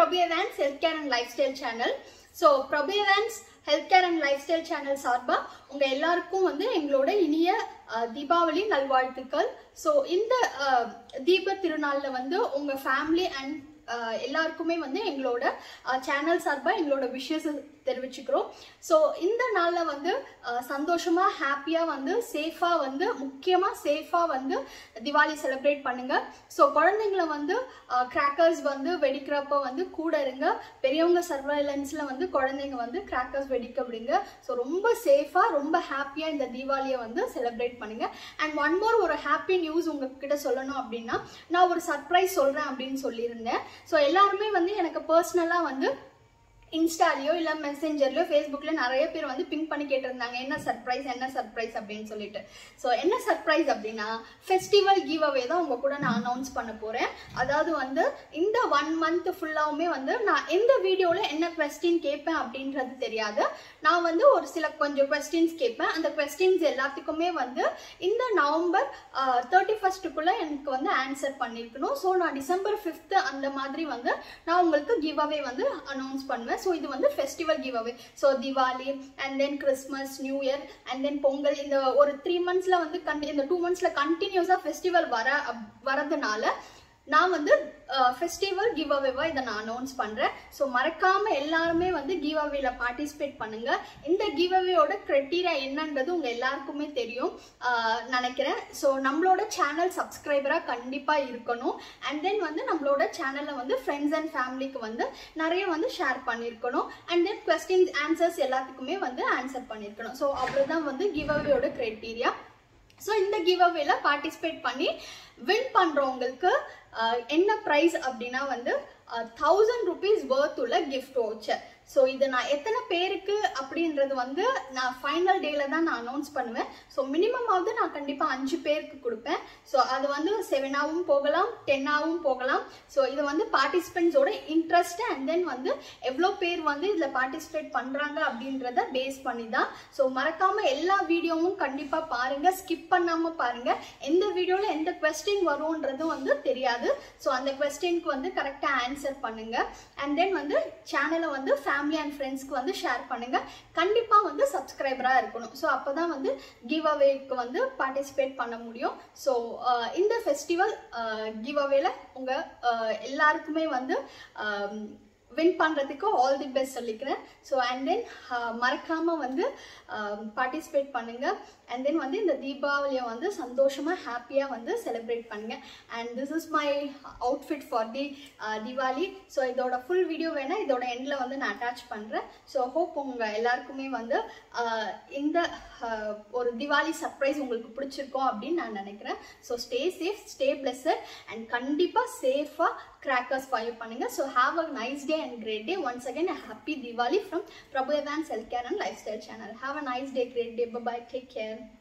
பிரபுயவான்ஸ் health care and life style channel so Prabhu Evans health care and life style channel சார்பாக உங்கள் எல்லாருக்கும் வந்து எங்களோட இனிய அஹ், தீபாவளி நல்வாழ்த்துக்கள் ஸோ இந்த அஹ், தீப திருநாளில் வந்து உங்கள் ஃபேமிலி அண்ட் எல்லாருக்குமே வந்து எங்களோட சேனல் சார்பாக எங்களோட விஷஸ் தெரிவிச்சுக்கிறோம் ஸோ இந்த நாளில் வந்து அஹ், சந்தோஷமா ஹாப்பியாக வந்து சேஃபாக வந்து முக்கியமாக சேஃபாக வந்து திவாலி செலிப்ரேட் பண்ணுங்க ஸோ குழந்தைங்கள வந்து கிராக்கர்ஸ் வந்து வெடிக்கிறப்ப வந்து கூட இருங்க பெரியவங்க சர்வைலன்ஸில் வந்து குழந்தைங்க வந்து கிராக்கர்ஸ் வெடிக்க விடுங்க ஸோ ரொம்ப சேஃபாக ரொம்ப ஹாப்பியாக இந்த தீபாவளியை வந்து செலிப்ரேட் பண்ணுங்க அண்ட் ஒன் மோர் ஒரு ஹாப்பி நியூஸ் உங்ககிட்ட சொல்லணும் அப்படின்னா நான் ஒரு சர்ப்ரைஸ் சொல்கிறேன் அப்படின்னு சொல்லியிருந்தேன் ஸோ எல்லாருமே வந்து எனக்கு பர்சனலாக வந்து இன்ஸ்டாலையோ இல்லை மெசேஞ்சர்லையோ ஃபேஸ்புக்கில் நிறைய பேர் வந்து பிங்க் பண்ணி கேட்டிருந்தாங்க என்ன சர்ப்ரைஸ் என்ன சர்ப்ரைஸ் அப்படின்னு சொல்லிட்டு ஸோ என்ன சர்ப்ரைஸ் அப்படின்னா ஃபெஸ்டிவல் கிவ் அவே தான் உங்கள் கூட நான் அனௌன்ஸ் பண்ண போகிறேன் அதாவது வந்து இந்த ஒன் மந்த் ஃபுல்லாவுமே வந்து நான் எந்த வீடியோவில் என்ன கொஸ்டின் கேட்பேன் அப்படின்றது தெரியாது நான் வந்து ஒரு சில கொஞ்சம் கொஸ்டின்ஸ் கேட்பேன் அந்த கொஸ்டின்ஸ் எல்லாத்துக்குமே வந்து இந்த நவம்பர் தேர்ட்டி ஃபஸ்ட்டுக்குள்ளே எனக்கு வந்து ஆன்சர் பண்ணியிருக்கணும் ஸோ நான் டிசம்பர் ஃபிஃப்த்து அந்த மாதிரி வந்து நான் உங்களுக்கு கிவ் அவே வந்து அனௌன்ஸ் பண்ணுவேன் ஸோ இது வந்து festival give away so Diwali and then Christmas new year and then Pongal இந்த ஒரு த்ரீ மந்த்ஸில் வந்து கண்டி இந்த டூ மந்த்ஸில் கண்டினியூஸாக ஃபெஸ்டிவல் வர அப்- வரதுனால நான் வந்து ஃபெஸ்டிவல் கிவ் அவேவா இதை நான் அனௌன்ஸ் பண்ணுறேன் ஸோ மறக்காம எல்லாருமே வந்து கிவ் அவேல பார்ட்டிசிபேட் பண்ணுங்க இந்த கிவ் அவேயோட க்ரைட்டீரியா என்னன்றது உங்க எல்லாருக்குமே தெரியும் ஆஹ் நினைக்கிறேன் ஸோ நம்மளோட சேனல் சப்ஸ்கிரைபராக கண்டிப்பாக இருக்கணும் அண்ட் தென் வந்து நம்மளோட சேனலில் வந்து ஃப்ரெண்ட்ஸ் அண்ட் ஃபேமிலிக்கு வந்து நிறைய வந்து ஷேர் பண்ணியிருக்கணும் அண்ட் தென் கொஸ்டின்ஸ் ஆன்சர்ஸ் எல்லாத்துக்குமே வந்து ஆன்சர் பண்ணியிருக்கணும் ஸோ அவ்வளோதான் வந்து கிவ் அவேயோட க்ரைட்டீரியா ஸோ இந்த கிவ் அவேல பார்ட்டிசிபேட் பண்ணி வின் பண்ணுறவங்களுக்கு என்ன ப்ரைஸ் அப்படின்னா வந்து தௌசண்ட் ருபீஸ் worth உள்ள கிஃப்ட் வவுச்சர் ஸோ இது நான் எத்தனை பேருக்கு அப்படின்றது வந்து நான் ஃபைனல் டேல தான் நான் அனௌன்ஸ் பண்ணுவேன் ஸோ மினிமமாவது நான் கண்டிப்பாக அஞ்சு பேருக்கு கொடுப்பேன் ஸோ அது வந்து செவனாகவும் போகலாம் டென்னாகவும் போகலாம் ஸோ இது வந்து பார்ட்டிசிபென்ட்ஸோட இன்ட்ரெஸ்ட் அண்ட் தென் வந்து எவ்வளோ பேர் வந்து இதில் பார்ட்டிசிபேட் பண்ணுறாங்க அப்படின்றத பேஸ் பண்ணி தான் ஸோ மறக்காமல் எல்லா வீடியோவும் கண்டிப்பாக பாருங்கள் ஸ்கிப் பண்ணாமல் பாருங்கள் எந்த வீடியோவில் எந்த கொஸ்டின் வரும்ன்றதும் வந்து தெரியாது ஸோ அந்த கொஸ்டினுக்கு வந்து கரெக்டாக ஆன்சர் பண்ணுங்கள் அண்ட் தென் வந்து சேனலை வந்து ஃபேமிலி அண்ட் ஃப்ரெண்ட்ஸ்க்கு வந்து ஷேர் பண்ணுங்கள் கண்டிப்பாக வந்து சப்ஸ்கிரைபராக இருக்கணும் ஸோ அப்போ தான் வந்து கிவ் அவேக்கு வந்து பார்ட்டிசிபேட் பண்ண முடியும் ஸோ இந்த ஃபெஸ்டிவல் கிவ் அவேல உங்கள் எல்லாருக்குமே வந்து வின் பண்ணுறதுக்கு ஆல் தி பெஸ்ட் சொல்லிக்கிறேன் ஸோ அண்ட் தென் மறக்காமல் வந்து பார்ட்டிசிபேட் பண்ணுங்கள் அண்ட் தென் வந்து இந்த தீபாவளியை வந்து சந்தோஷமாக ஹாப்பியாக வந்து செலிப்ரேட் பண்ணுங்கள் and this is my outfit for the Deepavali so இதோட ஃபுல் வீடியோ வேணால் இதோட எண்டில் வந்து நான் அட்டாச் பண்ணுறேன் ஸோ ஹோப் உங்கள் எல்லாருக்குமே வந்து uh, இந்த uh, ஒரு திவாலி சர்ப்ரைஸ் உங்களுக்கு பிடிச்சிருக்கோம் அப்படின்னு நான் நினைக்கிறேன் so stay safe stay pleasure and கண்டிப்பாக சேஃபாக கிராக்கர்ஸ் ஃபயர் பண்ணுங்க so have a nice day and great day once again happy Diwali from Prabhu Evans health care and life style channel have a nice day great day bye take care